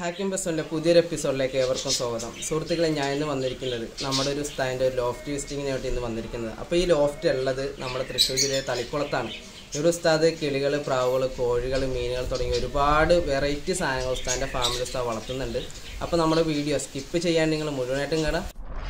Hacking ബസ്സോൻ്റെ പുതിയൊരു എപ്പിസോഡിലേക്ക് ഏവർക്കും സ്വാഗതം സുഹൃത്തുക്കളെ ഞാൻ ഇന്ന് വന്നിരിക്കുന്നത് നമ്മുടെ ഒരു സ്ഥാൻ്റെ ഒരു ലോഫ്റ്റ് വിസിറ്റിങ്ങിന് വേണ്ടി ഇന്ന് വന്നിരിക്കുന്നത് അപ്പോൾ ഈ ലോഫ്റ്റ് ഉള്ളത് നമ്മുടെ തൃശ്ശൂർ ജില്ലയിലെ തളിക്കുളത്താണ് ഈ ഒരു ഉസ്താദ് കിളികൾ പ്രാവുകൾ കോഴികൾ മീനുകൾ തുടങ്ങിയ ഒരുപാട് വെറൈറ്റി സാധനങ്ങൾ ഉസ്താദിൻ്റെ ഫാമിലി ഉസ്താദ് വളർത്തുന്നുണ്ട് അപ്പോൾ നമ്മുടെ വീഡിയോ സ്കിപ്പ് ചെയ്യാൻ നിങ്ങൾ മുഴുവനായിട്ടും കാണാം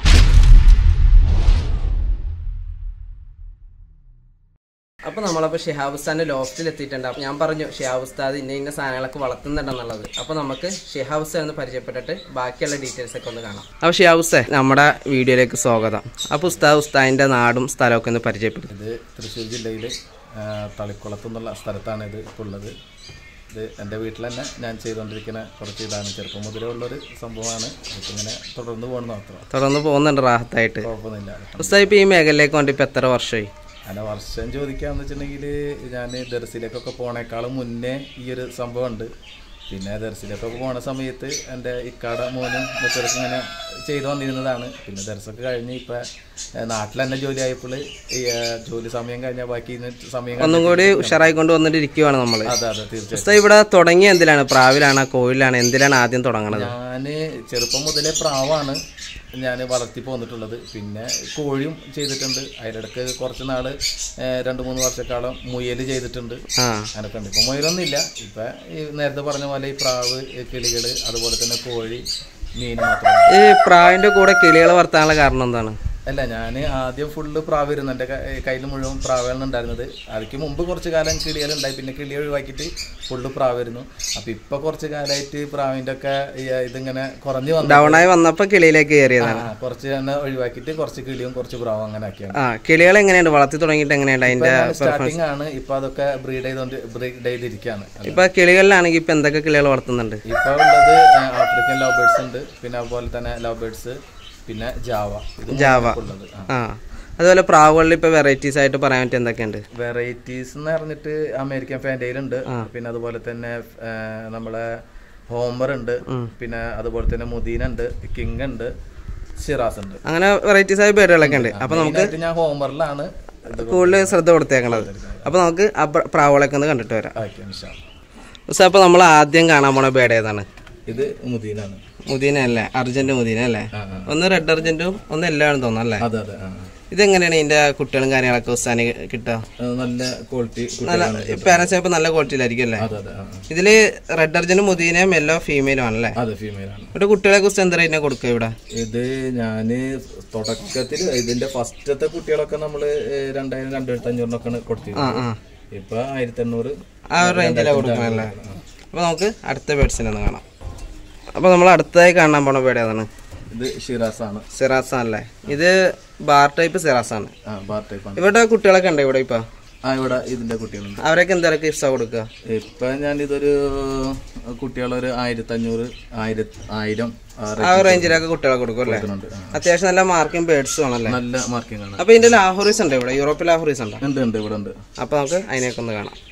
അപ്പോൾ നമ്മളപ്പോൾ ഷിഹാബ് ഉസ്താദിൻ്റെ ലോഫ്റ്റിൽ എത്തിയിട്ടുണ്ട് അപ്പോൾ ഞാൻ പറഞ്ഞു ഷിഹാബ് ഉസ്താദ് ഇന്ന ഇന്ന സാധനങ്ങളൊക്കെ വളർത്തുന്നുണ്ടെന്നുള്ളത് അപ്പോൾ നമുക്ക് ഷിഹാബ് ഉസ്താദ് ഒന്ന് പരിചയപ്പെട്ടിട്ട് ബാക്കിയുള്ള ഡീറ്റെയിൽസ് ഒക്കെ ഒന്ന് കാണാം അപ്പോൾ ഷിഹാബ് ഉസ്താദ് നമ്മുടെ വീഡിയോയിലേക്ക് സ്വാഗതം അപ്പോൾ ഉസ്താദ് ഉസ്താദിൻ്റെ നാടും സ്ഥലമൊക്കെ ഒന്ന് പരിചയപ്പെടുത്തും ഇത് തൃശ്ശൂർ ജില്ലയിൽ തളിക്കുളത്ത് എന്നുള്ള സ്ഥലത്താണ് ഇത് ഇപ്പോൾ ഉള്ളത് ഇത് എൻ്റെ വീട്ടിൽ തന്നെ ഞാൻ ചെയ്തുകൊണ്ടിരിക്കുന്ന കുറച്ച് ഇതാണ് ചെറുപ്പം മുതലേ ഉള്ളൊരു സംഭവമാണ് ഇപ്പം ഇങ്ങനെ തുടർന്ന് പോകണം മാത്രം തുടർന്ന് പോകുന്നുണ്ട് റാഹത്തായിട്ട് കുഴപ്പമൊന്നുമില്ല ഉസ്താദ് ഇപ്പോൾ ഈ മേഖലയിലേക്ക് വേണ്ടി ഇപ്പോൾ എത്ര വർഷമായി അങ്ങനെ വർഷം ചോദിക്കാന്ന് വെച്ചിട്ടുണ്ടെങ്കിൽ ഞാൻ ദർസിലേക്കൊക്കെ പോണേക്കാളും മുന്നേ ഈ ഒരു സംഭവം ഉണ്ട് പിന്നെ ദർസിലേക്കൊക്കെ പോണ സമയത്ത് എൻ്റെ ഇക്കാട മോനും മറ്റൊക്കെ ഇങ്ങനെ ചെയ്തു വന്നിരുന്നതാണ് പിന്നെ ദർസൊക്കെ കഴിഞ്ഞ് ഇപ്പം നാട്ടിൽ തന്നെ ജോലി ആയപ്പോൾ ഈ ആ, ജോലി സമയം കഴിഞ്ഞാൽ ബാക്കി ഇന്ന് സമയം ഒന്നും കൂടി ഉഷാറായിക്കൊണ്ട് വന്നിട്ട് ഇരിക്കുവാണ് നമ്മൾ അതെ അതെ തീർച്ചയായും ഉസ്താദ് ഇവിടെ തുടങ്ങിയ എന്തിലാണ് പ്രാവിലാണ് കോഴിലാണ് എന്തിലാണ് ആദ്യം തുടങ്ങണത് ഞാൻ ചെറുപ്പം മുതലേ പ്രാവാണ് ഞാൻ വളർത്തി പോന്നിട്ടുള്ളത് പിന്നെ കോഴിയും ചെയ്തിട്ടുണ്ട് അതിലിടക്ക് കുറച്ച് നാള് ഏഹ്, രണ്ട് മൂന്ന് വർഷക്കാലം മുയൽ ചെയ്തിട്ടുണ്ട് ആ അങ്ങനൊക്കെ ഉണ്ട് ഇപ്പം മുയലൊന്നും ഇല്ല ഇപ്പം ഈ നേരത്തെ പറഞ്ഞ പോലെ ഈ പ്രാവ് ഈ കിളികള് അതുപോലെ തന്നെ കോഴി മീൻ മാത്രം ഈ പ്രാവിൻ്റെ കൂടെ കിളികൾ വളർത്താനുള്ള കാരണം എന്താണ് അല്ല ഞാൻ ആദ്യം ഫുള്ള് പ്രാവായിരുന്നു എൻ്റെ കയ്യിൽ മുഴുവൻ പ്രാവുകളാണ് ഉണ്ടായിരുന്നത് അതിക്ക് മുമ്പ് കുറച്ച് കാലം കിളികളുണ്ടായി പിന്നെ കിളി ഒഴിവാക്കിയിട്ട് ഫുള്ള് പ്രാവായിരുന്നു അപ്പം ഇപ്പം കുറച്ച് കാലമായിട്ട് പ്രാവിൻ്റെ ഒക്കെ ഈ ഇതിങ്ങനെ കുറഞ്ഞു വന്നു ഡൗൺ ആയി വന്നപ്പോൾ കിളിയിലേക്ക് കയറിയതാണ് ആ, കുറച്ച് തന്നെ ഒഴിവാക്കിയിട്ട് കുറച്ച് കിളിയും കുറച്ച് പ്രാവും അങ്ങനെ ആക്കിയാണ് ആ കിളികൾ എങ്ങനെയുണ്ട് വളർത്തി തുടങ്ങിയിട്ട് എങ്ങനെയുണ്ട് അതിന്റെ സ്റ്റാർട്ടിങ് ആണ് ഇപ്പൊ അതൊക്കെ ബ്രീഡ് ചെയ്തോണ്ട് ബ്രീഡ് ചെയ്തിരിക്കുകയാണ് ഇപ്പൊ കിളികളിലാണെങ്കിൽ ഇപ്പൊ എന്തൊക്കെ കിളികൾ വളർത്തുന്നുണ്ട് ഇപ്പൊ ഉള്ളത് ആ, ആഫ്രിക്കൻ ലവ് ബേർഡ്സ് ഉണ്ട് പിന്നെ അതുപോലെ തന്നെ ലവ് ബേർഡ്സ് പിന്നെ ജാവ ഇത് ജാവ ഉള്ളത് ആ അതുപോലെ പ്രാവുകളിൽ ഇപ്പൊ വെറൈറ്റീസ് ആയിട്ട് പറയാൻ പറ്റിയ എന്തൊക്കെയുണ്ട് വെറൈറ്റീസ് എന്ന് പറഞ്ഞിട്ട് അമേരിക്കൻ ഫാൻറ്റൈൽ ഉണ്ട് പിന്നെ അതുപോലെ തന്നെ ആ, നമ്മളെ ഹോമർ ഉണ്ട് പിന്നെ അതുപോലെ തന്നെ മുദീന ഉണ്ട് കിങ് ഉണ്ട് ഷിറാസ് ഉണ്ട് അങ്ങനെ വെറൈറ്റീസ് ആയ പേരുകളൊക്കെ ഉണ്ട് അപ്പൊ നമുക്ക് മെയിനായിട്ട് ഞാൻ ഹോമറിലാണ് ഇത് കൂടുതൽ ശ്രദ്ധ കൊടുത്തേക്കണത് അപ്പൊ നമുക്ക് ആ പ്ര- പ്രാവുകളൊക്കെ ഒന്ന് കണ്ടിട്ട് വരാം ആക്കിയ നിമിഷം പക്ഷെ അപ്പൊ നമ്മൾ ആദ്യം കാണാൻ പോണ ബേഡ് ഏതാണ് ഇത് മുദീനാണ് മുദീന അല്ലേ അർജന്റ് മുദീന അല്ലേ ആ, ആ. ഒന്ന് റെഡ് അർജന്റും ഒന്ന് എല്ലാം തോന്നുന്നു അല്ലേ അതെ അതെ ആ, ആ. ഇതെങ്ങനെയാണ് ഇതിന്റെ കുട്ടികളും കാര്യങ്ങളൊക്കെ ഉസ്താനി കിട്ടുക അത് നല്ല ക്വാളിറ്റി നല്ല പാരൻസ് ഇപ്പൊ നല്ല ക്വാളിറ്റിയിലായിരിക്കും അല്ലേ അതെ അതെ ആ, ആ. ഇതില് റെഡ് അർജന്റും മുദീനയും എല്ലോ ഫീമെയിലും ആണല്ലേ അതെ ഫീമെയിൽ ആണ് ഇവിടെ കുട്ടികളെ കുറിച്ച് എന്താ ഇതിനെ കൊടുക്കുക ഇവിടെ ഇത് ഞാന് തുടക്കത്തിൽ ഇതിന്റെ ഫസ്റ്റത്തെ കുട്ടികളൊക്കെ നമ്മള് ഏഹ്, രണ്ടായിരം രണ്ടായിരത്തി അഞ്ഞൂറിനൊക്കെയാണ് കൊടുത്തിരുന്നത് ആ ഇപ്പൊ ആയിരത്തി എണ്ണൂറ് ആ ഒരു റേഞ്ചിലാണ് കൊടുക്കണല്ലേ അപ്പോൾ നമുക്ക് അടുത്ത ബേഡ്സിനെ ഒന്ന് കാണാം അപ്പോൾ നമ്മൾ അടുത്തതായി കാണാൻ പോണ ബേഡ് ഏതാണ് ഇത് ഷിറാസ് ആണ് സിറാസ് ആണല്ലേ ഇത് ബാർ ടൈപ്പ് സിറാസ് ആണ് ആ ബാർ ടൈപ്പ് ആണ് ഇവിടെ കുട്ടികളൊക്കെ ഉണ്ട് ഇവിടെ ഇപ്പൊ ആ ഇവിടെ ഇതിന്റെ കുട്ടികളുണ്ട് അവരൊക്കെ എന്തൊക്കെ ഇഷ്ടം കൊടുക്കുക ഇപ്പൊ ഞാൻ ഇതൊരു കുട്ടികളൊരു ആയിരത്തി അഞ്ഞൂറ് ആയിരത്തി ആയിരം ആ ആ rate ഒരു റേഞ്ചിലൊക്കെ കുട്ടികളെ കൊടുക്കും അല്ലേ കൊടുക്കുന്നുണ്ട്. ആ. അത്യാവശ്യം നല്ല മാർക്കും ബേഡ്സും ആണല്ലേ നല്ല മാർക്കിംഗ് ആണ് അപ്പോൾ ഇതിന്റെ ലാഹോറീസ് ഉണ്ട് ഇവിടെ യൂറോപ്പിൽ ലാഹോറീസ് ഉണ്ടോ ഉണ്ട് ഉണ്ട് ഇവിടെ ഉണ്ട് അപ്പോൾ നമുക്ക് അതിനെയൊക്കെ ഒന്ന് കാണാം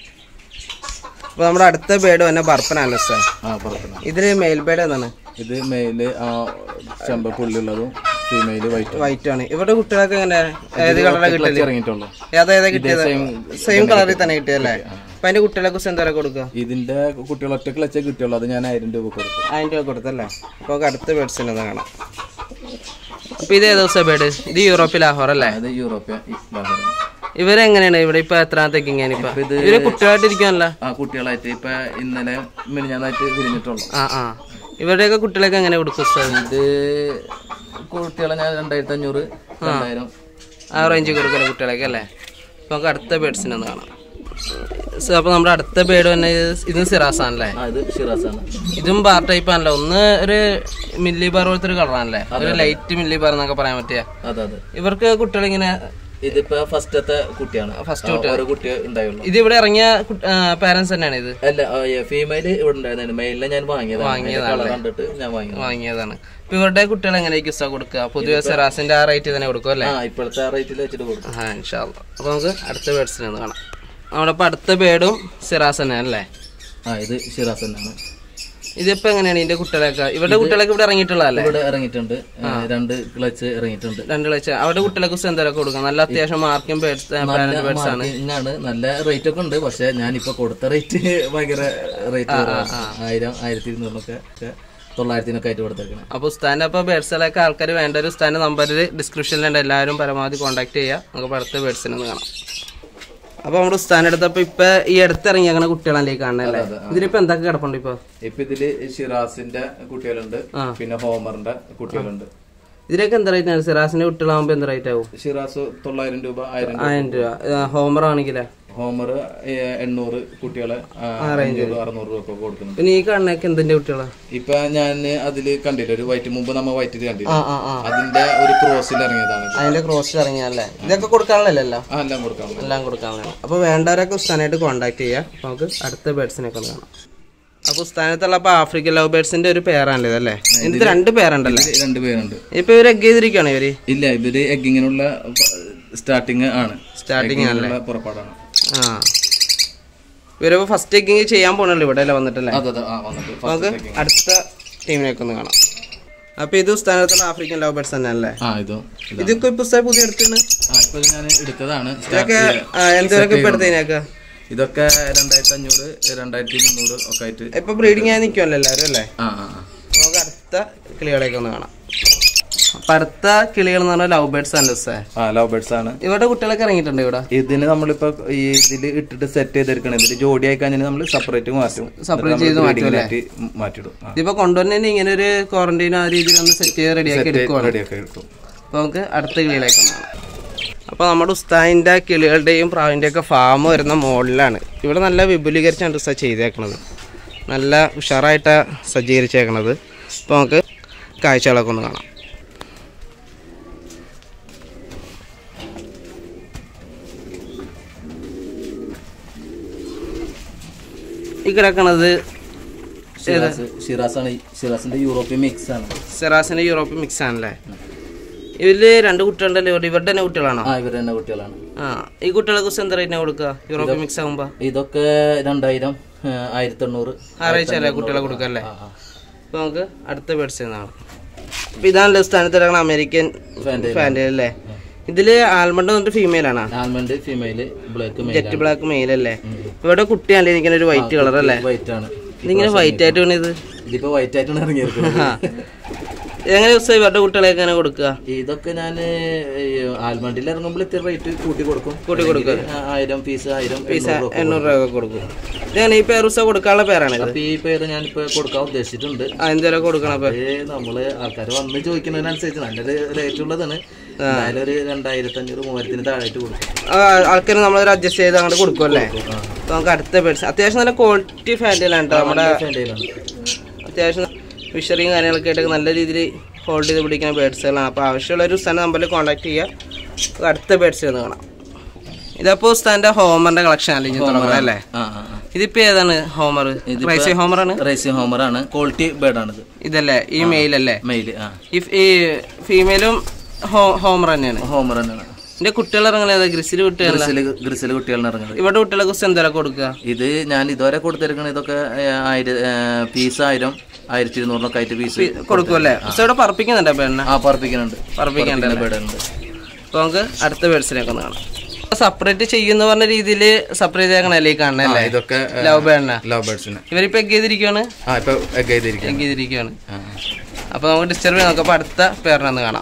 അപ്പോൾ നമ്മുടെ അടുത്ത ബേഡ് തന്നെ ബർപ്പനാണ് സാർ ആ പുറത്തുനിന്ന് ഇതിൽ മെയിൽ ബേഡ് ഏതാണ് ഇത് മെയില് ആ ചെമ്പ പുള്ളിയുള്ളതും ഫീമെയില് വൈറ്റ് വൈറ്റ് ആണ് ഇവിടെ കുട്ടികളൊക്കെ എങ്ങനെ ഏത് കളറാണ് കിട്ടല് ഇറങ്ങിയിട്ടുള്ളൂ ഏതാ ഏതാ കിട്ടിയത് സെയിം കളറിൽ തന്നെ കിട്ടിയല്ലേ അപ്പൊ അതിന്റെ കുട്ടികളെ കുറിച്ച് എന്താ കൊടുക്കുക ഇതിന്റെ കുട്ടികൾ ഒറ്റ ക്ലച്ചേ കിട്ടിയുള്ളൂ അത് ഞാൻ ആയിരം രൂപ കൊടുത്തു അതിന്റെ രൂപ കൊടുത്തല്ലേ അപ്പൊ നമുക്ക് അടുത്ത ബേഡ്സിനെ ഒന്ന് കാണാം അപ്പൊ ഇത് ഏത് ദിവസം ബേഡ് ഇത് യൂറോപ്പിൽ ലാഹോർ അല്ലേ അത് യൂറോപ്യൻ ലാഹോറാണ്. ഇവരെങ്ങനെയാണ് ഇവിടെ ഇപ്പൊ എത്രാമത്തേക്ക് ഇങ്ങനെ ഇപ്പൊ ഇവര് കുട്ടികളായിട്ട് ഇരിക്കാനല്ല ആ കുട്ടികളായിട്ട് ഇപ്പൊ ഇന്നലെ മിനിഞ്ഞാന്നായിട്ട് വിരിഞ്ഞിട്ടുള്ളൂ ആ ആ ഇവരുടെയൊക്കെ കുട്ടികളൊക്കെ എങ്ങനെ കൊടുക്കും ഉസ്താദ്? ഇത് കുട്ടികളെ ഞാൻ രണ്ടായിരത്തി അഞ്ഞൂറ് രണ്ടായിരം ആ റേഞ്ച് കൊടുക്കല കുട്ടികളൊക്കെ അല്ലേ അപ്പൊ നമുക്ക് അടുത്ത ബേഡ്സിനെ ഒന്ന് കാണാം സോ, അപ്പൊ നമ്മുടെ അടുത്ത ബേഡ് തന്നെ ഇത് ഇതും സിറാസ് ആണല്ലേ ആ ഇത് ഷിറാസ് ആണ് ഇതും ബാർ ടൈപ്പ് ആണല്ലോ ഒന്ന് ഒരു മില്ലി ബാർ പോലത്തെ ഒരു കളറാണല്ലേ ഒരു ലൈറ്റ് മില്ലി ബാർ എന്നൊക്കെ പറയാൻ പറ്റിയ അതെ അതെ ഇവർക്ക് കുട്ടികൾ ഇങ്ങനെ ഇതിപ്പോ ഫസ്റ്റത്തെ കുട്ടിയാണ് ഫസ്റ്റ് ആ, ഓരോ കുട്ടി ഉണ്ടായുള്ളൂ ഇത് ഇവിടെ ഇറങ്ങിയ പാരന്റ്സ് തന്നെയാണ് ഇത് അല്ല ഫീമെയില് ഇവിടെ ഉണ്ടായിരുന്നു മെയിലിനെ ഞാൻ വാങ്ങിയതാണ് കളർ കണ്ടിട്ട് ഞാൻ വാങ്ങിയത് വാങ്ങിയതാണ് ഇപ്പൊ ഇവരുടെ കുട്ടികൾ എങ്ങനെയായിരിക്കും ഉസ്താ കൊടുക്കുക പൊതുവെ സെറാസിന്റെ ആ റേറ്റ് തന്നെ കൊടുക്കും അല്ലേ ആ ഇപ്പോഴത്തെ റേറ്റിൽ വെച്ചിട്ട് കൊടുക്കും ആ ഇൻഷാല്ല അപ്പൊ നമുക്ക് അടുത്ത ബേഡ്സിനെ ഒന്ന് കാണാം നമ്മുടെ ഇപ്പൊ അടുത്ത ബേഡും സിറാസ് തന്നെ അല്ലേ ആ ഇത് ഷിറാസ് തന്നെയാണ് ഇതിപ്പോ എങ്ങനെയാണ് ഇതിന്റെ കുട്ടികളൊക്കെ ഇവരുടെ കുട്ടികളൊക്കെ ഇവിടെ ഇറങ്ങിയിട്ടുള്ളതല്ലേ ഇവിടെ ഇറങ്ങിയിട്ടുണ്ട് ഏ, രണ്ട് ക്ലച്ച് ഇറങ്ങിയിട്ടുണ്ട് രണ്ട് ലക്ഷം അവിടെ കുട്ടികളെ കുറിച്ച് എന്തൊക്കെ കൊടുക്കാം നല്ല അത്യാവശ്യം മാർക്കും ബേഡ്സ് പാരന്റ് ബേഡ്സ് ആണ് ആണ് നല്ല റേറ്റ് ഒക്കെ ഉണ്ട് പക്ഷെ ഞാനിപ്പോ കൊടുത്ത റേറ്റ് ഭയങ്കര റേറ്റ് കുറവാണ് ആയിരം ആയിരത്തി ഇരുന്നൂറിനൊക്കെ ഒക്കെ തൊള്ളായിരത്തിനൊക്കെ ആയിട്ട് കൊടുത്തേക്കണേ അപ്പൊ ഉസ്താന്റെ അപ്പൊ ബേഡ്സുകളൊക്കെ ആൾക്കാർ വേണ്ട ഒരു ഉസ്താന്റെ നമ്പറിൽ ഡിസ്ക്രിപ്ഷനിലുണ്ട് എല്ലാവരും പരമാവധി കോൺടാക്ട് ചെയ്യുക നമുക്ക് അടുത്ത ബേഡ്സിനെ ഒന്ന് കാണാം അപ്പൊ നമ്മുടെ ഉസ്താന്റെ അടുത്തപ്പോ ഇപ്പൊ ഈ അടുത്ത് ഇറങ്ങിയേക്കണ കുട്ടികളല്ലേ ഈ കാണണല്ലേ ഇതിലിപ്പോ എന്തൊക്കെ കിടപ്പുണ്ട് ഇപ്പൊ ഇപ്പൊ ഇതില് ഷിറാസിന്റെ കുട്ടികളുണ്ട് പിന്നെ ഹോമറിന്റെ കുട്ടികളുണ്ട് ഇതിലൊക്കെ എന്താ റേറ്റ് ആണ് സിറാസിന്റെ കുട്ടികളാകുമ്പോ എന്താ റേറ്റ് ആവും ഷിറാസ് തൊള്ളായിരം രൂപ ആയിരം രൂപ ആയിരം രൂപ ഹോമർ ആണെങ്കിലേ ഹോമർ എണ്ണൂറ് കുട്ടികളെ ആ, അഞ്ഞൂറ് അറുന്നൂറ് രൂപ ഒക്കെ കൊടുക്കുന്നുണ്ട് പിന്നെ ഈ കാണുന്നൊക്കെ എന്തിന്റെ കുട്ടികളാ ഇപ്പൊ ഞാൻ അതില് കണ്ടില്ല ഒരു വൈറ്റ് മുമ്പ് നമ്മ വൈറ്റിൽ കണ്ടില്ല ആ ആ ആ അതിന്റെ ഒരു ക്രോസിൽ ഇറങ്ങിയതാണ് ഇത്. അതിന്റെ ക്രോസ് ഇറങ്ങിയല്ലേ ഇതൊക്കെ കൊടുക്കാനുള്ളല്ലോ ആ എല്ലാം കൊടുക്കാം എല്ലാം കൊടുക്കാനുള്ളതാണ് അപ്പൊ വേണ്ടവരൊക്കെ ഉസ്താനായിട്ട് കോൺടാക്ട് ചെയ്യുക അപ്പൊ നമുക്ക് അടുത്ത ബേഡ്സിനൊക്കെ ഒന്ന് കാണാം അപ്പൊ ഉസ്താനത്തുള്ള അപ്പൊ ആഫ്രിക്കൻ ലവ് ബേഡ്സിന്റെ ഒരു പേരാണല്ലോ ഇതല്ലേ ഇതിന്റെ രണ്ട് പേരുണ്ടല്ലേ ഇത് രണ്ടുപേരുണ്ട് ഇപ്പൊ ഇവര് എഗ് ചെയ്തിരിക്കുകയാണ് ഇവര് ഇല്ല ഇവര് എഗ്ഗിങ്ങിനുള്ള സ്റ്റാർട്ടിങ് ആണ് സ്റ്റാർട്ടിങ് എഗ്ഗിങ്ങിനുള്ള പുറപ്പാടാണ് ആ ഇവരിപ്പോ ഫസ്റ്റ് എഗ്ഗിങ് ചെയ്യാൻ പോണല്ലോ ഇവിടെ അല്ലേ വന്നിട്ടല്ലേ അതെ അതെ ആ വന്നിട്ട് അപ്പൊ നമുക്ക് അടുത്ത ടീമിനൊക്കെ ഒന്ന് കാണാം അപ്പൊ ഇത് ഉസ്താനത്തുള്ള ആഫ്രിക്കൻ ലവ് ബേഡ്സ് തന്നെ അല്ലേ ആ ഇതും ഇതാ. ഇതൊക്കെ ഇപ്പൊ ഉസ്താദ് പുതിയ എടുത്താണ് ആ ഇപ്പൊ ഞാൻ എടുത്തതാണ് ഇതൊക്കെ എന്തൊക്കെ ഇപ്പൊ എടുത്തതിനൊക്കെ ഇതൊക്കെ രണ്ടായിരത്തി അഞ്ഞൂറ് രണ്ടായിരത്തി മുന്നൂറ് ഒക്കെ ആയിട്ട് ഇപ്പൊ ബ്രീഡിങ് ആയി നിൽക്കുമല്ലോ എല്ലാവരും അല്ലേ ആ ആ ആ. നമുക്ക് അടുത്ത കിളികളേക്ക് ഒന്ന് കാണാം അപ്പൊ അടുത്ത കിളികൾ എന്ന് പറഞ്ഞാൽ ലവ് ബേർഡ്സ് ആണ് സേ ആ ലവ് ബേർഡ്സ് ആണ് ഇവിടെ കുട്ടികളൊക്കെ ഇറങ്ങിയിട്ടുണ്ട് ഇവിടെ ഇതിന് നമ്മളിപ്പോ ഈ ഇതില് ഇട്ടിട്ട് സെറ്റ് ചെയ്തെടുക്കണം ഇതില് ജോഡി ആയി കഴിഞ്ഞാൽ നമ്മൾ സെപ്പറേറ്റ് മാറ്റും Separate ചെയ്ത് മാറ്റി മാറ്റിടും ആ. ഇതിപ്പോ കൊണ്ടുവന്നെ ഇങ്ങനെ ഒരു ക്വാറന്റൈൻ ആ രീതിയിൽ ഒന്ന് സെറ്റ് ചെയ്ത് റെഡിയാക്കി എടുക്കുവാണ് റെഡിയൊക്കെ എടുക്കും അപ്പൊ നമുക്ക് അടുത്ത കിളികളേക്ക് ഒന്ന് കാണാം അപ്പൊ നമ്മുടെ ഉസ്താദിന്റെ കിളികളുടെയും പ്രാവിന്റെ ഒക്കെ ഫാം വരുന്ന മോഡലാണ് ഇവിടെ നല്ല വിപുലീകരിച്ചാണ് ഉസ്താദ് ചെയ്തേക്കണത് നല്ല ഉഷാറായിട്ടാണ് സജ്ജീകരിച്ചേക്കണത് അപ്പൊ നമുക്ക് കാഴ്ചകളൊക്കെ ഒന്ന് കാണാം ഈ കിടക്കണത് ഷിറാസ് ഷിറാസാണ് ഷിറാസിന്റെ യൂറോപ്യൻ മിക്സ് ആണ് സെറാസിന്റെ യൂറോപ്യൻ മിക്സ് ആണല്ലേ ഇതില് രണ്ട് കുട്ടികളുണ്ടല്ലോ ഇവരുടെ ഇവരുടെ തന്നെ കുട്ടികളാണോ ആ ഇവർ തന്നെ കുട്ടികളാണ് ആ ഈ കുട്ടികളെ കുറിച്ച് എന്താ റേറ്റിനാ കൊടുക്കുക യൂറോപ്യൻ മിക്സ് ആകുമ്പോ ഇതൊക്കെ രണ്ടായിരം ആയിരത്തി എണ്ണൂറ് ആറാഴ്ച അല്ലേ കുട്ടികളെ കൊടുക്കല്ലേ അപ്പൊ നമുക്ക് അടുത്ത ബേഡ്സ് എന്നാണ് അപ്പൊ ഇതാണല്ലോ സ്ഥാനത്ത് കിടക്കണ അമേരിക്കൻ ഫാൻ്റെ ഫാൻ്റെ അല്ലേ ഇതില് ആൽമണ്ട് വന്നിട്ട് ഫീമെയിൽ ആണോ almond female black male jet black male അല്ലേ ഇവിടെ കുട്ടിയല്ലേ ഇരിക്കുന്ന ഒരു വൈറ്റ് കളർ അല്ലേ വൈറ്റ് ആണ് ഇതിങ്ങനെ വൈറ്റ് ആയിട്ട് വേണം ഇത് ഇതിപ്പോ വൈറ്റ് ആയിട്ടാണ് ഇറങ്ങിയിരിക്കുന്നത് എങ്ങനെ ദിവസം ഇവരുടെ കുട്ടികളെ എങ്ങനെ കൊടുക്കുക ഇതൊക്കെ ഞാൻ ആൽമണ്ടിൽ ഇറങ്ങുമ്പോൾ ഇത്തിരി റേറ്റ് കൂട്ടി കൊടുക്കും കൂട്ടി കൊടുക്കും. അല്ലെങ്കിൽ, ആ, ആയിരം പീസ് ആയിരം പൈസ എണ്ണൂറ് ഒക്കെ എണ്ണൂറ് രൂപ ഒക്കെ കൊടുക്കും ഇതെങ്ങനെ ഈ പേർ ദിവസം കൊടുക്കാനുള്ള പേരാണിത് അപ്പൊ ഈ പേര് ഞാനിപ്പോ കൊടുക്കാൻ ഉദ്ദേശിച്ചിട്ടുണ്ട് ആ എന്തേലും കൊടുക്കണ പേർ അത് നമ്മള് ആൾക്കാർ വന്ന് ചോദിക്കുന്നതിനനുസരിച്ച് നല്ലൊരു റേറ്റ് ഉള്ളതാണ് എന്തായാലും ഒരു രണ്ടായിരത്തി അഞ്ഞൂറ് മൂവായിരത്തിന് താഴായിട്ട് കൊടുക്കും ആൾക്കാർ നമ്മളൊരു അഡ്ജസ്റ്റ് ചെയ്ത് അങ്ങോട്ട് കൊടുക്കുമല്ലേ അപ്പൊ നമുക്ക് അടുത്ത പേഴ്സ് അത്യാവശ്യം നല്ല ക്വാളിറ്റി ഫാൻറ്റിലാണ് കേട്ടോ നമ്മുടെ ഫാൻറ്റയിലാണ് അത്യാവശ്യം ഫിഷറിയും കാര്യങ്ങളൊക്കെ ആയിട്ട് നല്ല രീതിയിൽ ഹോൾഡ് ചെയ്ത് പിടിക്കുന്ന ബേഡ്സുകളാണ് അപ്പോൾ ആവശ്യമുള്ള ഒരു സ്ഥലം നമ്പറിൽ കോൺടാക്ട് ചെയ്യുക നമുക്ക് അടുത്ത ബേഡ്സ് ഒന്ന് കാണാം ഇതപ്പോൾ ഉസ്താന്റെ ഹോമറിന്റെ കളക്ഷൻ അല്ലെങ്കിൽ തുടങ്ങുന്നത് അല്ലേ ആ ആ ആ ഇതിപ്പോ ഏതാണ് ഹോമർ റൈസി ഹോമർ ആണ് റേസിംഗ് ഹോമർ ആണ് ക്വാളിറ്റി ബേർഡാണിത് ഇതല്ലേ ഈ മെയിൽ അല്ലേ മെയില് ആ ഈ ഈ ഫീമെയിലും ഹോമർ തന്നെയാണ് ഹോമർ തന്നെയാണ് ഇതിന്റെ കുട്ടികൾ ഇറങ്ങുന്നത് ഗ്രിസിൽ കുട്ടികൾ ഗ്രിസില് ഗ്രിസില് കുട്ടികളാണ് ഇറങ്ങുന്നത് ഇവിടെ കുട്ടികളെ കുറിച്ച് എന്തെല്ലാം കൊടുക്കുക ഇത് ഞാൻ ഇതുവരെ കൊടുത്തിരിക്കുന്നത് ഇതൊക്കെ ആയിരം പീസ് ആയിരം ആയിരത്തി ഇരുന്നൂറിനൊക്കെ ആയിട്ട് പീസ് കൊടുക്കുമല്ലേ പക്ഷെ ഇവിടെ പറപ്പിക്കുന്നുണ്ട് പേരിനെ ആ പറപ്പിക്കുന്നുണ്ട് പറപ്പിക്കണ്ടല്ലേ ബേർഡുണ്ട് അപ്പോൾ നമുക്ക് അടുത്ത ബേഡ്സിനെയൊക്കെ ഒന്ന് കാണാം സെപ്പറേറ്റ് ചെയ്യുന്ന പറഞ്ഞ രീതിയിൽ സെപ്പറേറ്റ് ആക്കണല്ലേ ഈ കാണണല്ലേ ഇതൊക്കെ ലവ് ബേഡിനെ ലവ് ബേർഡ്സിന് ഇവരിപ്പോ എഗ് ചെയ്തിരിക്കുകയാണ് ആ ഇപ്പൊ എഗ് ചെയ്തിരിക്കും എഗ് ചെയ്തിരിക്കുകയാണ് അപ്പോൾ നമുക്ക് ഡിസ്റ്റർബ് ചെയ്യാം നമുക്ക് അടുത്ത പേരിനൊന്ന് കാണാം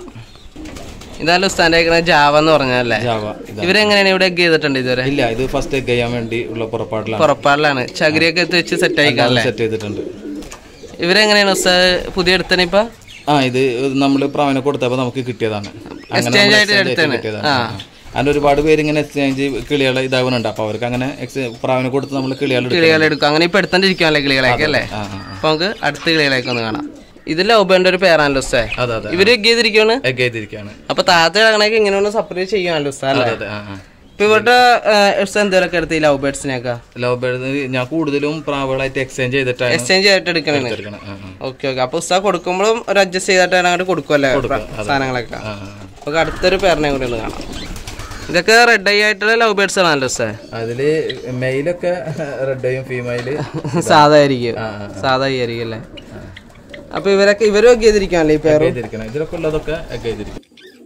ഇതാണ് ഉസ്താൻ്റെ അയക്കണ ജാവ എന്ന് പറഞ്ഞല്ലേ ജാവ ഇതാ ഇവരെങ്ങനെയാണ് ഇവിടെ എഗ് ചെയ്തിട്ടുണ്ട് ഇതുവരെ ഇല്ല ഇത് ഫസ്റ്റ് എഗ് ചെയ്യാൻ വേണ്ടി ഉള്ള പുറപ്പാടിലാണ് പുറപ്പാടിലാണ് ചകിരിയൊക്കെ എത്തി വെച്ച് സെറ്റ് ആയിക്കാണല്ലേ സെറ്റ് ചെയ്തിട്ടുണ്ട് ഇവരെങ്ങനെയാണ് ഉസ്താദ് പുതിയ എടുത്തന്നെ ഇപ്പൊ ആ ഇത് നമ്മൾ പ്രാവിനെ കൊടുത്തപ്പോൾ നമുക്ക് കിട്ടിയതാണ് അങ്ങനെ Exchange നമ്മൾ ആയിട്ട് exchange എടുത്തതാണ്. കിട്ടിയതാണ്. ആ. അങ്ങനെ ഒരുപാട് പേര് ഇങ്ങനെ എക്സ്ചേഞ്ച് കിളികളെ ഇതാവുന്നുണ്ട് അപ്പൊ അവർക്ക് അങ്ങനെ ex- പ്രാവിനെ കൊടുത്ത് നമ്മൾ കിളികൾ എടുക്കും കിളികളെ എടുക്കും അങ്ങനെ ഇപ്പൊ എടുത്തോണ്ടിരിക്കുകയാണല്ലേ കിളികളെയൊക്കെ അല്ലേ ആ ആ ആ. അപ്പൊ നമുക്ക് അടുത്ത കിളികളെയൊക്കെ ഒന്ന് കാണാം ഇത് ലൗബേന്റെ ഒരു പേരാണല്ലോ ഉസ്തേ അതെ അതെ ഇവര് എഗ് ചെയ്തിരിക്കുകയാണ് എഗ് ചെയ്തിരിക്കുകയാണ് അപ്പൊ താഴത്തെ കിടക്കണേക്ക് ഇങ്ങനെ ഒന്ന് സെപ്പറേറ്റ് ചെയ്യാണല്ലോ ഉസ്താ അല്ലേ അതെ ആ ആ ഇപ്പൊ ഇവരുടെ ഉസ്താ എന്തേലൊക്കെ എടുത്ത് ഈ ലവ് ബേർഡ്സിനെയൊക്കെ ലവ് ബേർഡ് ഞാൻ കൂടുതലും പ്രാവുകളായിട്ട് എക്സ്ചേഞ്ച് ചെയ്തിട്ടാണ് എക്സ്ചേഞ്ച് ആയിട്ട് എടുക്കണേ എടുക്കണത്. ആ, ആ. ഓക്കെ ഓക്കെ അപ്പൊ ഉസ്താ കൊടുക്കുമ്പോഴും ഒരു അഡ്ജസ്റ്റ് ചെയ്തിട്ടാണ് അങ്ങോട്ട് കൊടുക്കുമല്ലേ സാധനങ്ങളൊക്കെ ആ, ആ. നമുക്ക് അടുത്തൊരു പേരിനെ കൂടി ഒന്ന് കാണാം ഇതൊക്കെ റെഡ് ഐ ആയിട്ടുള്ള ലവ് ബേർഡ്സ് ആണല്ലോ സാർ അതില് മെയിലൊക്കെ റെഡയും ഫീമെയില് സാധാ ആയിരിക്കും സാധാ ആയിരിക്കും അല്ലേ അപ്പൊ ഇവരൊക്കെ ഇവരും ഒക്കെ ചെയ്തിരിക്കാണല്ലേ ഈ പേരും ചെയ്തിരിക്കണം ഇതിലൊക്കെ ഉള്ളതൊക്കെ ഒക്കെ ചെയ്തിരിക്കും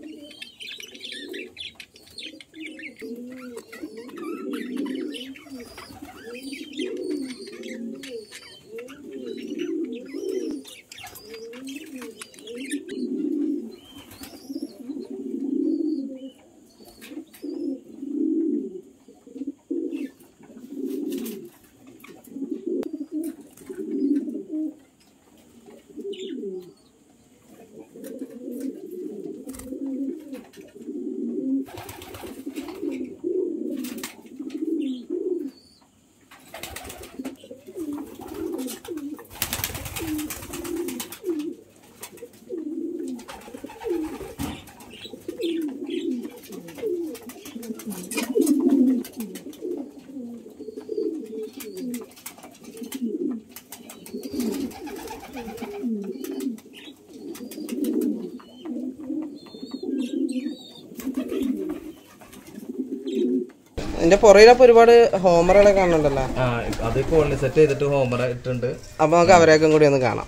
ഇതിന്റെ പുറകിലപ്പോ ഒരുപാട് ഹോമറുകളെ കാണുന്നുണ്ടല്ലോ ആ അത് കോളി സെറ്റ് ചെയ്തിട്ട് ഹോമർ ഇട്ടുണ്ട് അപ്പൊ നമുക്ക് അവരെയൊക്കെ കൂടി ഒന്ന് കാണാം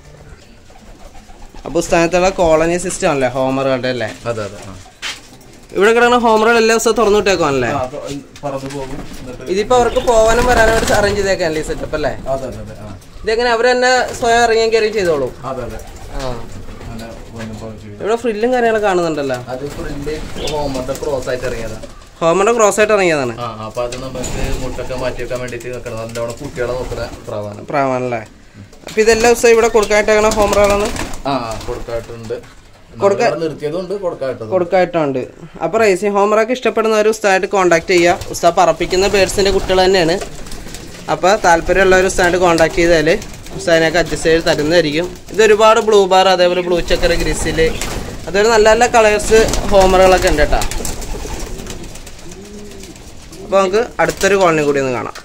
അപ്പൊ സ്ഥാനത്തുള്ള കോളനി സിസ്റ്റം അല്ലേ ഹോമറുകളുടെ അല്ലേ അതെ അതെ ആ. ഇവിടെ കിടക്കുന്ന ഹോമറുകൾ എല്ലാ ദിവസവും തുറന്നു വിട്ടേക്കുവാണല്ലേ ആ, അപ്പൊ പറന്നു പോകും എന്നിട്ട് ഇതിപ്പോ അവർക്ക് പോകാനും വരാനും വേണ്ടി അറേഞ്ച് ചെയ്തേക്കാനല്ലേ ഈ സെറ്റപ്പ് അല്ലേ അതെ അതെ അതെ ആ ഇതെങ്ങനെ അവർ തന്നെ സ്വയം ഇറങ്ങി കയറി ചെയ്തോളൂ അതെ അതെ ആ അങ്ങനെ വന്നു പോകും ചെയ്യും. ഇവിടെ ഫ്രില്ലും കാര്യങ്ങളൊക്കെ കാണുന്നുണ്ടല്ലോ അത് ഫ്രണ്ട് ഹോമറിന്റെ ക്രോസ് ആയിട്ട് ഇറങ്ങിയതാ ഹോമറുടെ ക്രോസ് ആയിട്ട് ഇറങ്ങിയതാണ് ആ അപ്പൊ അത് നമുക്ക് മുട്ടൊക്കെ മാറ്റി വെക്കാൻ വേണ്ടിട്ട് നിൽക്കണം നല്ലോണം കുട്ടികളെ നോക്കുന്ന പ്രാവാണ് പ്രാവാണല്ലേ അപ്പൊ ഇതെല്ലാ ദിവസവും ഇവിടെ കൊടുക്കായിട്ടാണ് ഹോമറുകളാണ് ആ കൊടുക്കായിട്ടുണ്ട് കൊടുക്കാൻ നിർത്തിയതുണ്ട് കൊടുക്കായിട്ടത് കൊടുക്കായിട്ടുണ്ട് അപ്പൊ റേസിംഗ് ഹോമറൊക്കെ ഇഷ്ടപ്പെടുന്ന ഒരു ഉസ്താദായിട്ട് കോൺടാക്ട് ചെയ്യുക ഉസ്താദ് പറപ്പിക്കുന്ന ബേഡ്സിന്റെ കുട്ടികൾ തന്നെയാണ് അപ്പൊ താല്പര്യമുള്ള ഒരു ഉസ്താദായിട്ട് കോൺടാക്ട് ചെയ്താൽ ഉസ്താദിനൊക്കെ അഡ്ജസ്റ്റ് ചെയ്ത് തരുന്നതായിരിക്കും ഇത് ഒരുപാട് ബ്ലൂ ബാർ അതേപോലെ ബ്ലൂ ചക്കർ ഗ്രിസില് അതൊരു നല്ല നല്ല കളേഴ്സ് ഹോമറുകളൊക്കെ ഉണ്ട് കേട്ടോ അപ്പൊ നമുക്ക് അടുത്തൊരു കോളനി കൂടി ഒന്ന് കാണാം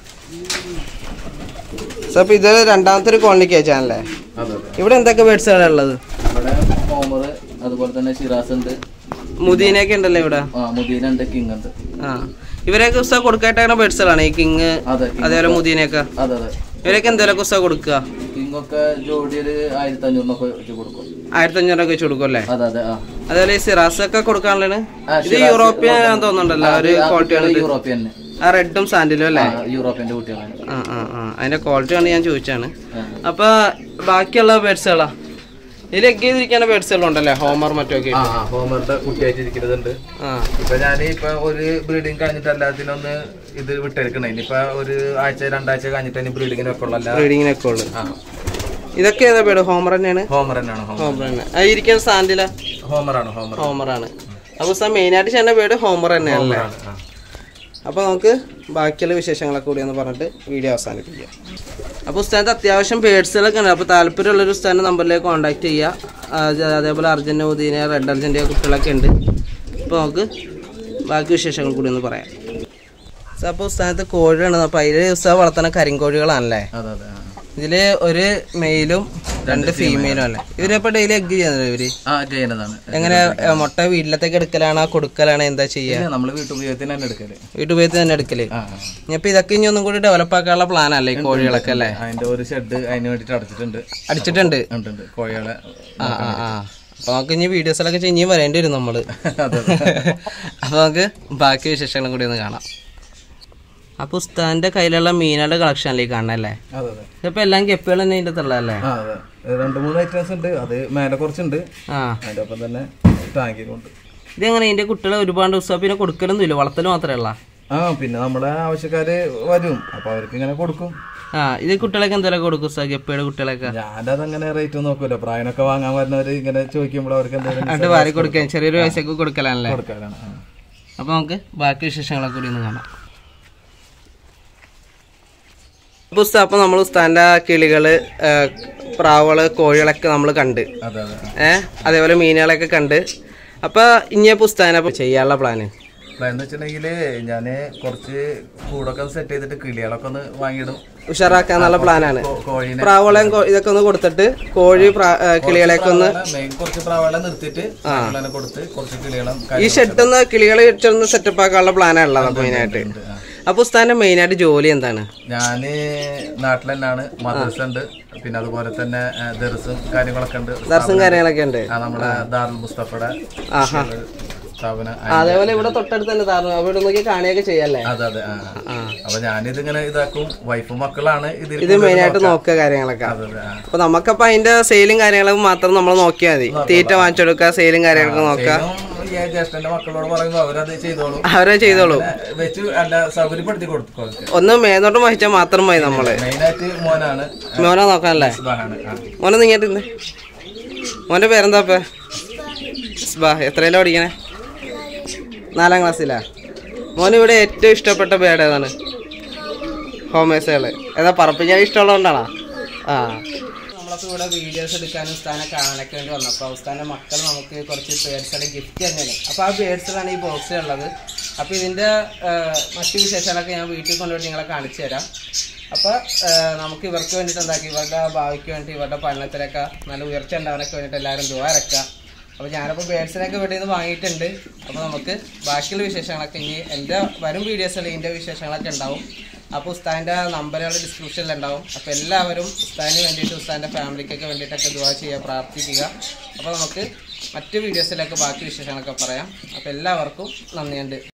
സോ അപ്പൊ ഇത് രണ്ടാമത്തെ ഒരു കോളനിക്ക് അയച്ചാണല്ലേ അതെ അതെ ഇവിടെ എന്തൊക്കെ ബേഡ്സുകളാണ് ഉള്ളത് ഇവിടെ ഹോമർ അതുപോലെ തന്നെ ഷിറാസ് ഉണ്ട് മുദീനയൊക്കെ ഉണ്ടല്ലോ ഇവിടെ ആ മുദീന ഉണ്ട് കിങ് ഉണ്ട് ആ ഇവരെയൊക്കെ ഉസ്താ കൊടുക്കായിട്ടാണ് ബേഡ്സുകളാണ് ഈ കിങ് അതെ king. അതേപോലെ മുദീനയൊക്കെ അതെ അതെ ഇവരൊക്കെ എന്തെങ്കിലുമൊക്കെ ഉസ്താ കൊടുക്കുക കിങ് ഒക്കെ ജോഡിയൊരു ആയിരത്തി അഞ്ഞൂറിനൊക്കെ വെച്ച് കൊടുക്കും ആയിരത്തി അഞ്ഞൂറൊക്കെ വെച്ച് കൊടുക്കും അല്ലേ അതെ അതെ ആ അതേപോലെ ഈ സിറാസ് ഒക്കെ കൊടുക്കാനുള്ളതാണ് ആ, ഇത് യൂറോപ്യൻ ആണെന്ന് തോന്നുന്നുണ്ടല്ലോ ഒരു ആ ക്വാളിറ്റി കുട്ടികള് യൂറോപ്യൻ തന്നെ. ആ റെഡും സാൻഡിലും അല്ലേ ആ, യൂറോപ്യന്റെ കുട്ടികളാണ് ആ ആ ആ അതിന്റെ ക്വാളിറ്റി ആണ് ഞാൻ ചോദിച്ചാണ് ആ. അപ്പൊ ബാക്കിയുള്ള ബേഡ്സുകളാ ഇതിൽ എഗ് ചെയ്തിരിക്കുന്ന ബേഡ്സുകളുണ്ടല്ലേ ഹോമർ മറ്റൊക്കെ ആ ആ ഹോമറിന്റെ കുട്ടിയായിട്ട് ഇരിക്കുന്നതുണ്ട് ആ ഇപ്പൊ ഞാൻ ഇപ്പൊ ഒരു ബ്രീഡിങ് കഴിഞ്ഞിട്ട് എല്ലാത്തിനൊന്ന് ഇത് വിട്ടെടുക്കണേ ഇനിയിപ്പൊ ഒരു ആഴ്ച രണ്ടാഴ്ച കഴിഞ്ഞിട്ട് ഇനി ബ്രീഡിങ്ങിന് ഒക്കെ ഉള്ള ബ്രീഡിങ്ങിനൊക്കെ ഉള്ളു ആ ഇതൊക്കെ ഏതാ ബേഡ് ഹോമർ തന്നെയാണ് ഹോമർ തന്നെയാണ് ഹോമർ ഹോമർ തന്നെ ആ ഇരിക്കുന്ന സാൻഡില ഹോമറാണ് ഹോമർ ഹോമറാണ് അപ്പൊ സാർ മെയിനായിട്ട് ചെയ്യുന്ന ബേഡ് ഹോമർ തന്നെയാണല്ലേ ആണ്, ആ. അപ്പോൾ നമുക്ക് ബാക്കിയുള്ള വിശേഷങ്ങളൊക്കെ കൂടി ഒന്ന് പറഞ്ഞിട്ട് വീഡിയോ അവസാനിപ്പിക്കാം അപ്പോൾ ഉസ്താനത്ത് അത്യാവശ്യം പേഴ്സുകളൊക്കെ ഉണ്ട് അപ്പോൾ താല്പര്യമുള്ളൊരു ഉസ്താൻ്റെ നമ്പറിലേക്ക് കോൺടാക്ട് ചെയ്യുക അത് അതേപോലെ അർജൻറ്റ് ഉദീന റെഡ് അർജൻറ്റ് കുട്ടികളൊക്കെ ഉണ്ട് അപ്പോൾ നമുക്ക് ബാക്കി വിശേഷങ്ങൾ കൂടി ഒന്ന് പറയാം സാർ അപ്പോൾ ഉസ്താനത്ത് കോഴിയാണ് അപ്പോൾ അതിൽ ഉസ്താദ് വളർത്തുന്ന കരിങ്കോഴികളാണല്ലേ അതെ അതെ ആ. ഇതിൽ ഒരു മെയിലും രണ്ട് ഫീമെയിലും അല്ലേ ഇവരിപ്പോൾ ഡെയിലി എഗ് ചെയ്യുന്നത് ഇവര് ആ ചെയ്യുന്നതാണ് എങ്ങനെ ഏ, മുട്ട വീട്ടിലത്തേക്ക് എടുക്കലാണോ കൊടുക്കലാണോ എന്താ ചെയ്യുക ഇല്ല, നമ്മള് വീട്ടുപയോഗത്തിന് തന്നെ എടുക്കല് വീട്ടുപയോഗത്തിൽ തന്നെ എടുക്കല് ആ ആ. ഇനിയിപ്പോ ഇതൊക്കെ ഇനി ഒന്നും കൂടി ഡെവലപ്പ് ആക്കാനുള്ള പ്ലാൻ അല്ലേ ഈ കോഴികളൊക്കെ അല്ലേ അതിന്റെ ഒരു ഷെഡ് അതിന് വേണ്ടിട്ട് അടച്ചിട്ടുണ്ട് അടിച്ചിട്ടുണ്ട് ഉണ്ട് ഉണ്ട് കോഴികളെ ആ ആ ആ അപ്പൊ നമുക്ക് ഇനി വീഡിയോസിലൊക്കെ ഇനിയും വരേണ്ടി വരും നമ്മള് അതെ അപ്പൊ നമുക്ക് ബാക്കി വിശേഷങ്ങളും കൂടി ഒന്ന് കാണാം അപ്പൊ ഉസ്താന്റെ കയ്യിലുള്ള മീനുകളുടെ കളക്ഷനിലേക്ക് കാണണല്ലേ അതെ അതെ ഇപ്പൊ എല്ലാം കെപ്പുകൾ തന്നെ ഇതിന്റെ തള്ളല്ലേ ആ അതെ രണ്ട് മൂന്ന് ഐറ്റംസ് ഉണ്ട് അത് മേലെ കുറച്ചുണ്ട് ആ അതിന്റെ ഒപ്പം തന്നെ ടാങ്കിലുണ്ട് ഇതെങ്ങനെ ഇതിന്റെ കുട്ടികളെ ഒരുപാട് ഉസ്താ പിന്നെ കൊടുക്കലൊന്നും ഇല്ല വളർത്തൽ മാത്രമേ ഉള്ള ആ പിന്നെ നമ്മുടെ ആവശ്യക്കാര് വരും അപ്പൊ അവർക്ക് ഇങ്ങനെ കൊടുക്കും ആ ഇത് കുട്ടികളൊക്കെ എന്തെങ്കിലും കൊടുക്കും ഉസ്താ ഗപ്പിയുടെ കുട്ടികളൊക്കെ ഞാനതങ്ങനെ റേറ്റ് നോക്കൂല പ്രായനൊക്കെ വാങ്ങാൻ വരുന്നവര് ഇങ്ങനെ ചോദിക്കുമ്പോൾ അവർക്ക് എന്തെങ്കിലും എന്നിട്ട് വാരി കൊടുക്കാൻ ചെറിയൊരു പൈസക്ക് കൊടുക്കലാണല്ലേ കൊടുക്കാനാണ് ആ. അപ്പൊ നമുക്ക് ബാക്കി വിശേഷങ്ങളൊക്കെ കൂടി ഒന്ന് കാണാം അപ്പൊ ഉസ്താ അപ്പൊ നമ്മൾ ഉസ്താന്റെ കിളികള് ആ, പ്രാവുകള് കോഴികളൊക്കെ നമ്മൾ കണ്ട് അതെ അതെ ആ. ഏഹ് അതേപോലെ മീനുകളൊക്കെ കണ്ട് അപ്പൊ ഇനി പുസ്തകം അപ്പൊ ചെയ്യാനുള്ള പ്ലാന് പ്ലാൻ എന്ന് വെച്ചിട്ടുണ്ടെങ്കിൽ ഞാൻ കുറച്ച് കൂടൊക്കെ സെറ്റ് ചെയ്തിട്ട് കിളികളൊക്കെ ഒന്ന് വാങ്ങിയിടും ഉഷാറാക്കാന്നുള്ള പ്ലാനാണ് കോ- കോഴീനെ പ്രാവളയും കോ- ഇതൊക്കെ ഒന്ന് കൊടുത്തിട്ട് കോഴി പ്രാ- ഏ, കിളികളെയൊക്കെ ഒന്ന് മെയിൻ കുറച്ച് പ്രാവളെ നിർത്തിയിട്ട് പ്രാവളനെ കൊടുത്ത് കുറച്ച് കിളികളും ഈ ഷെഡൊന്ന് കിളികളെ ഇട്ടൊന്ന് സെറ്റപ്പ് ആക്കാനുള്ള പ്ലാനാണ് ഉള്ളത് മെയിനായിട്ട് അപ്പൊ ഉസ്താന്റെ മെയിനായിട്ട് ജോലി എന്താണ് ഞാന് നാട്ടിൽ തന്നെയാണ് മദ്രസ ഉണ്ട് പിന്നെ അതുപോലെ തന്നെ ആ, ദർസും കാര്യങ്ങളൊക്കെ ഉണ്ട് ദർശനം കാര്യങ്ങളൊക്കെ ഉണ്ട് ആ, നമ്മുടെ ദാറുൽ മുസ്തഫയുടെ ആഹാ ഒരു സ്ഥാപനം ആ, അതേപോലെ ഇവിടെ തൊട്ടടുത്ത് തന്നെ താറും അവിടെ നോക്കി കാണിയൊക്കെ ചെയ്യല്ലേ അതെ അതെ ആ ആ. അപ്പൊ ഞാനിതിങ്ങനെ ഇതാക്കും വൈഫും മക്കളാണ് ഇതിൽ ഇത് മെയിനായിട്ട് നോക്കുക കാര്യങ്ങളൊക്കെ അതെ അതെ ആ. അപ്പൊ നമുക്കപ്പൊ അതിന്റെ സെയിലും കാര്യങ്ങളും മാത്രം നമ്മൾ നോക്കിയാൽ മതി തീറ്റ വാങ്ങിച്ചു കൊടുക്കുക സെയിലും കാര്യങ്ങളൊക്കെ നോക്കുക ഇതും ഈ ജ്യേഷ്ഠന്റെ മക്കളോട് പറയുമ്പോ അവരത് ചെയ്തോളും അവരെ ചെയ്തോളൂ പിന്നെ വെച്ച് അല്ല സൗകര്യപ്പെടുത്തി കൊടുത്തു കൊടുക്കുക ഒന്ന് മേന്നോട്ട് വഹിച്ചാൽ മാത്രം മതി നമ്മള് മെയിനായിട്ട് മോനാണ് മോനെ നോക്കാനല്ലേ ഇസ്ബാഹാണ് ആ. മോനെ നീങ്ങിട്ട് ഇന്ന് മോന്റെ പേരെന്താ ഇപ്പൊ സ്ബാ എത്രയിലാ പഠിക്കണേ നാലാം ക്ലാസ്സിലാ മോന് ഇവിടെ ഏറ്റവും ഇഷ്ടപ്പെട്ട ബേഡ് ഏതാണ് ഹോമേഴ്സുകള് ഏതാ പറപ്പിക്കാൻ ഇഷ്ടമുള്ളതുകൊണ്ടാണോ ആ നമ്മളൊക്കെ ഇവിടെ വീഡിയോസ് എടുക്കാനും ഉസ്താനെ കാണാനൊക്കെ വേണ്ടി വന്നപ്പോൾ ഉസ്താൻ്റെ മക്കൾ നമുക്ക് കുറച്ച് ബേഡ്സുകളുടെ ഗിഫ്റ്റ് തന്നെയാണ് അപ്പോൾ ആ ബേഡ്സിലാണ് ഈ ബോക്സിലുള്ളത് അപ്പോൾ ഇതിൻ്റെ മറ്റു വിശേഷങ്ങളൊക്കെ ഞാൻ വീട്ടിൽ കൊണ്ടുപോയി നിങ്ങളെ കാണിച്ചു തരാം അപ്പോൾ നമുക്ക് ഇവർക്ക് വേണ്ടിയിട്ട് എന്താക്കി ഇവരുടെ ഭാവിക്ക് വേണ്ടി ഇവരുടെ പഠനത്തിലൊക്കെ നല്ല ഉയർച്ച ഉണ്ടാവാനൊക്കെ വേണ്ടിയിട്ട് എല്ലാവരും ദ്വാരക്കുക അപ്പോൾ ഞാനപ്പോൾ ബേഡ്സിനൊക്കെ ഇവിടെ നിന്ന് വാങ്ങിയിട്ടുണ്ട് അപ്പോൾ നമുക്ക് ബാക്കിയുള്ള വിശേഷങ്ങളൊക്കെ ഇനി എൻ്റെ വരും വീഡിയോസിൽ ഇതിൻ്റെ വിശേഷങ്ങളൊക്കെ ഉണ്ടാവും അപ്പോൾ ഉസ്താദിൻ്റെ നമ്പറുകൾ ഡിസ്ക്രിപ്ഷനിൽ ഉണ്ടാവും അപ്പോൾ എല്ലാവരും ഉസ്താദിന് വേണ്ടിയിട്ട് ഉസ്താദിൻ്റെ ഫാമിലിക്കൊക്കെ വേണ്ടിയിട്ടൊക്കെ ദുവാ ചെയ്യുക പ്രാർത്ഥിക്കുക അപ്പോൾ നമുക്ക് മറ്റ് വീഡിയോസിലൊക്കെ ബാക്കി വിശേഷങ്ങളൊക്കെ പറയാം അപ്പോൾ എല്ലാവർക്കും നന്ദിയുണ്ട്